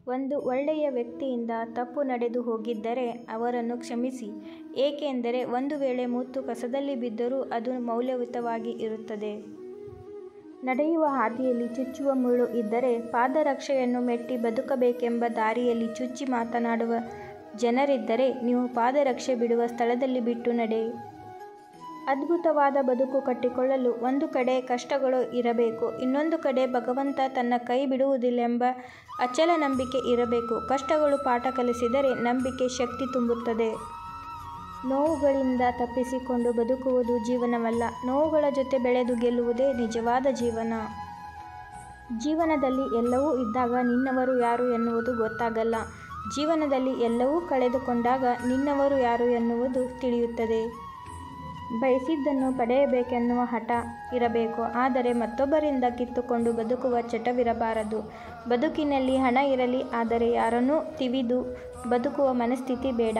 ಒಂದು ಒಳ್ಳೆಯ ವ್ಯಕ್ತಿಯಿಂದ ತಪ್ಪು ನಡೆದು ಹೋಗಿದ್ದರೆ ಅವರನ್ನು ಕ್ಷಮಿಸಿ ಏಕೆಂದರೆ ಒಂದು ವೇಳೆ ಮುತ್ತು ಕಸದಲ್ಲಿ ಬಿದ್ದರೂ ಅದು ಮೌಲ್ಯಯುತವಾಗಿ ಇರುತ್ತದೆ. ನಡೆಯುವ ಹಾದಿಯಲ್ಲಿ ಚುಚ್ಚುವ ಮುಳ್ಳು ಇದ್ದರೆ ಪಾದರಕ್ಷೆಯನ್ನು ಮೆಟ್ಟಿ ಬದುಕಬೇಕೆಂಬ ದಾರಿಯಲ್ಲಿ ಚುಚ್ಚಿ ಮಾತನಾಡುವ ಜನರಿದ್ದರೆ ನೀವು ಪಾದರಕ್ಷೆ ಬಿಡುವ ಸ್ಥಳದಲ್ಲಿ ಬಿಟ್ಟು ನಡೆ. ಅದ್ಭುತವಾದ ಬದುಕು ಕಟ್ಟಿಕೊಳ್ಳಲು ಒಂದು ಕಡೆ ಕಷ್ಟಗಳು ಇರಬೇಕು ಇನ್ನೊಂದು ಕಡೆ ಭಗವಂತ ತನ್ನ ಕೈ ಬಿಡುವುದಿಲ್ಲೆಂಬ ಅಚಲ ನಂಬಿಕೆ ಇರಬೇಕು. ಕಷ್ಟಗಳು ಪಾಠ ಕಲಿಸಿದರೆ ನಂಬಿಕೆ ಶಕ್ತಿ ತುಂಬುತ್ತದೆ. ನೋವುಗಳಿಂದ ತಪ್ಪಿಸಿಕೊಂಡು ಬದುಕುವುದು ಜೀವನವಲ್ಲ ನೋವುಗಳ ಜೊತೆ ಬೆಳೆದು ಗೆಲ್ಲುವುದೇ ನಿಜವಾದ ಜೀವನ. ಜೀವನದಲ್ಲಿ ಎಲ್ಲವೂ ಇದ್ದಾಗ ನಿನ್ನವರು ಯಾರು ಎನ್ನುವುದು ಗೊತ್ತಾಗಲ್ಲ. ಜೀವನದಲ್ಲಿ ಎಲ್ಲವೂ ಕಳೆದುಕೊಂಡಾಗ ನಿನ್ನವರು ಯಾರು ಎನ್ನುವುದು ತಿಳಿಯುತ್ತದೆ. ಬಯಸಿದ್ದನ್ನು ಪಡೆಯಬೇಕೆನ್ನುವ ಹಠ ಇರಬೇಕು ಆದರೆ ಮತ್ತೊಬ್ಬರಿಂದ ಕಿತ್ತುಕೊಂಡು ಬದುಕುವ ಚಟವಿರಬಾರದು. ಬದುಕಿನಲ್ಲಿ ಹಣ ಇರಲಿ ಆದರೆ ಯಾರನ್ನೂ ತಿವಿದು ಬದುಕುವ ಮನಸ್ಥಿತಿ ಬೇಡ.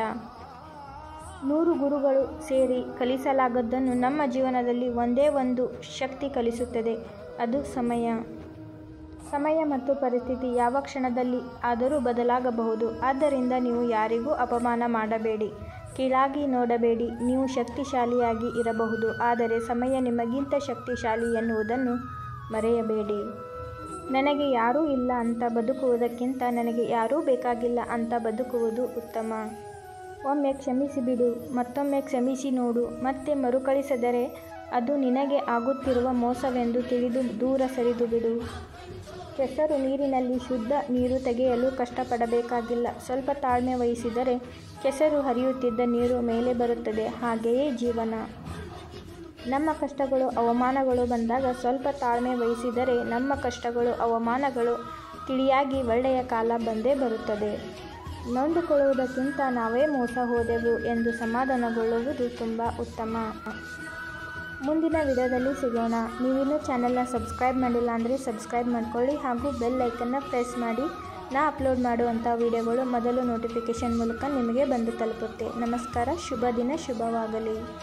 ನೂರು ಗುರುಗಳು ಸೇರಿ ಕಲಿಸಲಾಗದ್ದನ್ನು ನಮ್ಮ ಜೀವನದಲ್ಲಿ ಒಂದೇ ಒಂದು ಶಕ್ತಿ ಕಲಿಸುತ್ತದೆ ಅದು ಸಮಯ. ಸಮಯ ಮತ್ತು ಪರಿಸ್ಥಿತಿ ಯಾವ ಕ್ಷಣದಲ್ಲಿ ಆದರೂ ಬದಲಾಗಬಹುದು. ಆದ್ದರಿಂದ ನೀವು ಯಾರಿಗೂ ಅಪಮಾನ ಮಾಡಬೇಡಿ ಕೀಳಾಗಿ ನೋಡಬೇಡಿ ನೀವು ಶಕ್ತಿಶಾಲಿಯಾಗಿ ಇರಬಹುದು ಆದರೆ ಸಮಯ ನಿಮಗಿಂತ ಶಕ್ತಿಶಾಲಿ ಎನ್ನುವುದನ್ನು ಮರೆಯಬೇಡಿ. ನನಗೆ ಯಾರೂ ಇಲ್ಲ ಅಂತ ಬದುಕುವುದಕ್ಕಿಂತ ನನಗೆ ಯಾರೂ ಬೇಕಾಗಿಲ್ಲ ಅಂತ ಬದುಕುವುದು ಉತ್ತಮ. ಒಮ್ಮೆ ಕ್ಷಮಿಸಿಬಿಡು ಮತ್ತೊಮ್ಮೆ ಕ್ಷಮಿಸಿ ನೋಡು ಮತ್ತೆ ಮರುಕಳಿಸಿದರೆ ಅದು ನಿನಗೆ ಆಗುತ್ತಿರುವ ಮೋಸವೆಂದು ತಿಳಿದು ದೂರ ಸರಿದುಬಿಡು. ಕೆಸರು ನೀರಿನಲ್ಲಿ ಶುದ್ಧ ನೀರು ತೆಗೆಯಲು ಕಷ್ಟಪಡಬೇಕಾಗಿಲ್ಲ ಸ್ವಲ್ಪ ತಾಳ್ಮೆ ವಹಿಸಿದರೆ ಕೆಸರು ಹರಿಯುತ್ತಿದ್ದ ನೀರು ಮೇಲೆ ಬರುತ್ತದೆ ಹಾಗೆಯೇ ಜೀವನ. ನಮ್ಮ ಕಷ್ಟಗಳು ಅವಮಾನಗಳು ಬಂದಾಗ ಸ್ವಲ್ಪ ತಾಳ್ಮೆ ವಹಿಸಿದರೆ ನಮ್ಮ ಕಷ್ಟಗಳು ಅವಮಾನಗಳು ತಿಳಿಯಾಗಿ ಒಳ್ಳೆಯ ಕಾಲ ಬಂದೇ ಬರುತ್ತದೆ. ನೊಂದುಕೊಳ್ಳುವುದಕ್ಕಿಂತ ನಾವೇ ಮೋಸ ಹೋದೆವು ಎಂದು ಸಮಾಧಾನಗೊಳ್ಳುವುದು ತುಂಬಾ ಉತ್ತಮ. ಮುಂದಿನ ವಿಡಿಯೋದಲ್ಲಿ ಸಿಗೋಣ. ನೀವಿನ್ನೂ ಚಾನೆಲ್ನ ಸಬ್ಸ್ಕ್ರೈಬ್ ಮಾಡಿಲ್ಲ ಅಂದ್ರೆ ಸಬ್ಸ್ಕ್ರೈಬ್ ಮಾಡ್ಕೊಳ್ಳಿ ಹಾಗೂ ಬೆಲ್ ಐಕಾನ್ನ ಪ್ರೆಸ್ ಮಾಡಿ ನಾ ಅಪ್ಲೋಡ್ ಮಾಡುವಂಥ ವಿಡಿಯೋಗಳು ಮೊದಲು ನೋಟಿಫಿಕೇಷನ್ ಮೂಲಕ ನಿಮಗೆ ಬಂದು ತಲುಪುತ್ತೆ. ನಮಸ್ಕಾರ ಶುಭ ದಿನ ಶುಭವಾಗಲಿ.